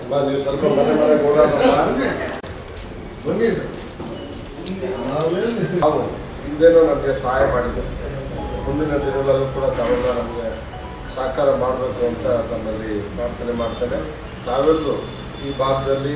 ಬಾ, ನೀವು ಸ್ವಲ್ಪ ಮನೆ ಮನೆ ಓಡಾಡೋಣ ಬನ್ನಿ ಸರ್ ನಾವೇನು ನಾವು ಹಿಂದೇನೂ ನಮಗೆ ಸಹಾಯ ಮಾಡಿದ್ರು ಮುಂದಿನ ದಿನಗಳಲ್ಲೂ ಕೂಡ ತಾವೆಲ್ಲ ನಮಗೆ ಸಹಕಾರ ಮಾಡಬೇಕು ಅಂತ ನಮ್ಮಲ್ಲಿ ಪ್ರಾರ್ಥನೆ ಮಾಡ್ತೇನೆ ನಾವೆಲ್ಲರೂ ಈ ಭಾಗದಲ್ಲಿ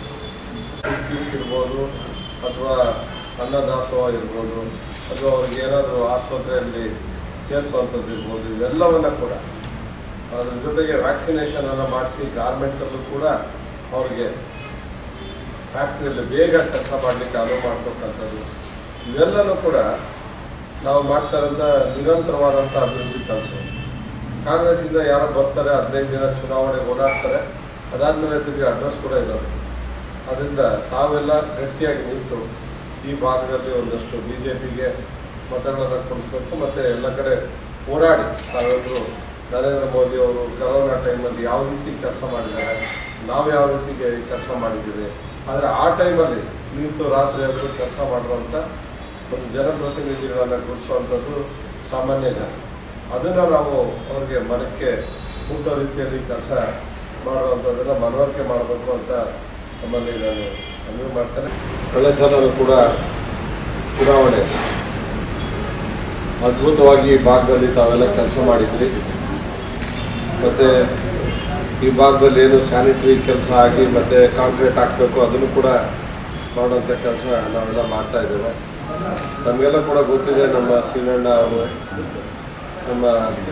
ಪೀಸ್ ಇರ್ಬೋದು ಅಥವಾ ಅನ್ನದಾಸೋಹ ಇರ್ಬೋದು ಅಥವಾ ಅವ್ರಿಗೆ ಏನಾದರೂ ಆಸ್ಪತ್ರೆಯಲ್ಲಿ ಸೇರಿಸುವಂಥದ್ದು ಇರ್ಬೋದು ಇವೆಲ್ಲವನ್ನ ಕೂಡ ಅದ್ರ ಜೊತೆಗೆ ವ್ಯಾಕ್ಸಿನೇಷನ್ ಅನ್ನು ಮಾಡಿಸಿ ಗಾರ್ಮೆಂಟ್ಸಲ್ಲೂ ಕೂಡ ಅವ್ರಿಗೆ ಫ್ಯಾಕ್ಟ್ರಿಯಲ್ಲಿ ಬೇಗ ಕೆಲಸ ಮಾಡಲಿಕ್ಕೆ ಅನುವು ಮಾಡ್ತಕ್ಕಂಥದ್ದು ಇವೆಲ್ಲನೂ ಕೂಡ ನಾವು ಮಾಡ್ತಾ ಇರೋಂಥ ನಿರಂತರವಾದಂಥ ಅಭಿವೃದ್ಧಿ ಕೆಲಸ ಕಾಂಗ್ರೆಸ್ಸಿಂದ ಯಾರೋ ಬರ್ತಾರೆ ಹದಿನೈದು ದಿನ ಚುನಾವಣೆಗೆ ಓಡಾಡ್ತಾರೆ ಅದಾದಮೇಲೆ ತಿರುಗಿ ಅಡ್ರೆಸ್ ಕೂಡ ಇರೋದು ಅದರಿಂದ ತಾವೆಲ್ಲ ಗಟ್ಟಿಯಾಗಿ ನಿಂತು ಈ ಭಾಗದಲ್ಲಿ ಒಂದಷ್ಟು ಬಿ ಜೆ ಪಿಗೆ ಮತಗಳನ್ನು ಕೊಡಿಸ್ಬೇಕು ಮತ್ತು ಎಲ್ಲ ಕಡೆ ಓಡಾಡಿ ತಾವೆಲ್ಲರೂ ನರೇಂದ್ರ ಮೋದಿ ಅವರು ಕರೋನಾ ಟೈಮಲ್ಲಿ ಯಾವ ರೀತಿ ಕೆಲಸ ಮಾಡಿದ್ದಾರೆ ನಾವು ಯಾವ ರೀತಿ ಕೆಲಸ ಮಾಡಿದ್ದೀವಿ ಆದರೆ ಆ ಟೈಮಲ್ಲಿ ನಿಂತು ರಾತ್ರಿ ಹೊತ್ತು ಕೆಲಸ ಮಾಡುವಂಥ ಒಂದು ಜನಪ್ರತಿನಿಧಿಗಳನ್ನು ಗುರುತಿಸುವಂಥದ್ದು ಸಾಮಾನ್ಯ ಜನ ಅದನ್ನು ನಾವು ಅವ್ರಿಗೆ ಮನಕ್ಕೆ ಮುಟ್ಟೋ ರೀತಿಯಲ್ಲಿ ಕೆಲಸ ಮಾಡುವಂಥದ್ದನ್ನು ಮನವರಿಕೆ ಮಾಡಬೇಕು ಅಂತ ನಮ್ಮಲ್ಲಿ ನಾನು ಮನವಿ ಮಾಡ್ತೇನೆ ಕಳೆದ ಸಲನೂ ಕೂಡ ಚುನಾವಣೆ ಅದ್ಭುತವಾಗಿ ಈ ಭಾಗದಲ್ಲಿ ತಾವೆಲ್ಲ ಕೆಲಸ ಮಾಡಿದ್ರಿ ಮತ್ತು ಈ ಭಾಗದಲ್ಲಿ ಏನು ಸ್ಯಾನಿಟರಿ ಕೆಲಸ ಆಗಿ ಮತ್ತು ಕಾಂಕ್ರೀಟ್ ಹಾಕಬೇಕು ಅದನ್ನು ಕೂಡ ಮಾಡುವಂಥ ಕೆಲಸ ನಾವೆಲ್ಲ ಮಾಡ್ತಾ ಇದ್ದೇವೆ ನಮಗೆಲ್ಲ ಕೂಡ ಗೊತ್ತಿದೆ ನಮ್ಮ ಶ್ರೀನಣ್ಣ ಅವರು ನಮ್ಮ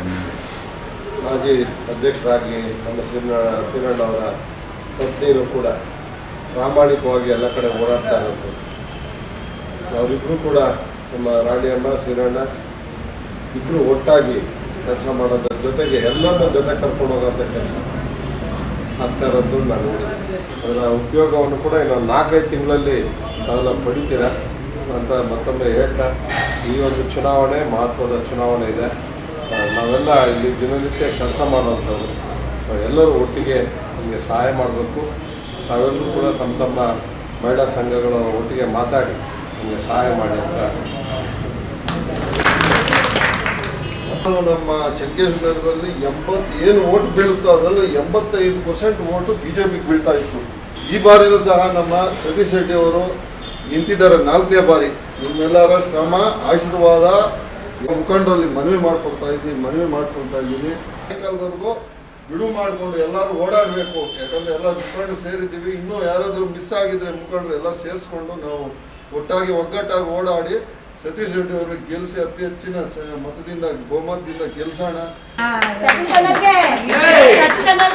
ಮಾಜಿ ಅಧ್ಯಕ್ಷರಾಗಿ ನಮ್ಮ ಶ್ರೀನಣ್ಣ ಶ್ರೀನಣ್ಣ ಅವರ ಪತ್ನಿಯರು ಕೂಡ ಪ್ರಾಮಾಣಿಕವಾಗಿ ಎಲ್ಲ ಕಡೆ ಓಡಾಡ್ತಾ ಇರೋದು ಅವರಿಬ್ಬರು ಕೂಡ ನಮ್ಮ ರಾಣಿಯಮ್ಮ ಶ್ರೀರಣ್ಣ ಇಬ್ಬರು ಒಟ್ಟಾಗಿ ಕೆಲಸ ಮಾಡೋದ್ರ ಜೊತೆಗೆ ಎಲ್ಲರನ್ನ ಜೊತೆ ಕರ್ಕೊಂಡು ಹೋಗೋಂಥ ಕೆಲಸ ಆಗ್ತಾ ಇರೋದು ನಾನು ನೋಡಿದ್ದೀನಿ ಅದರ ಉಪಯೋಗವನ್ನು ಕೂಡ ಇನ್ನೊಂದು ನಾಲ್ಕೈದು ತಿಂಗಳಲ್ಲಿ ತಾವೆಲ್ಲ ಪಡಿತೀರ ಅಂತ ಮತ್ತೊಮ್ಮೆ ಹೇಳ್ತಾ ಈ ಒಂದು ಚುನಾವಣೆ ಮಹತ್ವದ ಚುನಾವಣೆ ಇದೆ ಆ, ನಾವೆಲ್ಲ ಇಲ್ಲಿ ದಿನನಿತ್ಯ ಕೆಲಸ ಮಾಡುವಂಥವ್ರು ಎಲ್ಲರೂ ಒಟ್ಟಿಗೆ ನಮಗೆ ಸಹಾಯ ಮಾಡಬೇಕು ತಾವೆಲ್ಲರೂ ಕೂಡ ತಮ್ಮ ತಮ್ಮ ಮಹಿಳಾ ಸಂಘಗಳು ಒಟ್ಟಿಗೆ ಮಾತಾಡಿ ನಮಗೆ ಸಹಾಯ ಮಾಡಿ ಅಂತ ನಾವು ನಮ್ಮ ಚನ್ನಕೇಶ್ವರದಲ್ಲಿ ಎಂಬತ್ತು ಏನು ಓಟ್ ಬೀಳುತ್ತೋ ಅದರಲ್ಲಿ ಎಂಬತ್ತೈದು ಪರ್ಸೆಂಟ್ ಓಟು ಬಿಜೆಪಿಗೆ ಬೀಳ್ತಾ ಇತ್ತು ಈ ಬಾರಿನೂ ಸಹ ನಮ್ಮ ಸತೀಶ್ ರೆಡ್ಡಿ ಅವರು ನಿಂತಿದ್ದಾರೆ ನಾಲ್ಕನೇ ಬಾರಿ ನಿಮ್ಮೆಲ್ಲರ ಶ್ರಮ ಆಶೀರ್ವಾದ ಮುಖಂಡರಲ್ಲಿ ಮನವಿ ಮಾಡ್ಕೊಡ್ತಾ ಇದ್ದೀನಿ ಮನವಿ ಮಾಡ್ಕೊಳ್ತಾ ಇದ್ದೀನಿ ಸಾಯಂಕಾಲದವರೆಗೂ ಬಿಡುವು ಮಾಡಿಕೊಂಡು ಎಲ್ಲರೂ ಓಡಾಡಬೇಕು ಯಾಕಂದ್ರೆ ಎಲ್ಲ ಮುಖಂಡರು ಸೇರಿದ್ದೀವಿ ಇನ್ನೂ ಯಾರಾದರೂ ಮಿಸ್ ಆಗಿದ್ರೆ ಮುಖಂಡರು ಎಲ್ಲ ಸೇರಿಸ್ಕೊಂಡು ನಾವು ಒಟ್ಟಾಗಿ ಒಗ್ಗಟ್ಟಾಗಿ ಓಡಾಡಿ ಸತೀಶ್ ರೆಡ್ಡಿ ಅವರಿಗೆ ಗೆಲ್ಲಿಸಿ ಅತಿ ಹೆಚ್ಚಿನ ಸ- ಮತದಿಂದ ಬಹುಮತದಿಂದ ಗೆಲ್ಸೋಣ ಸತೀಶ್ ಅಣ್ಣಗೆ ಸತೀಶ್ ಅಣ್ಣ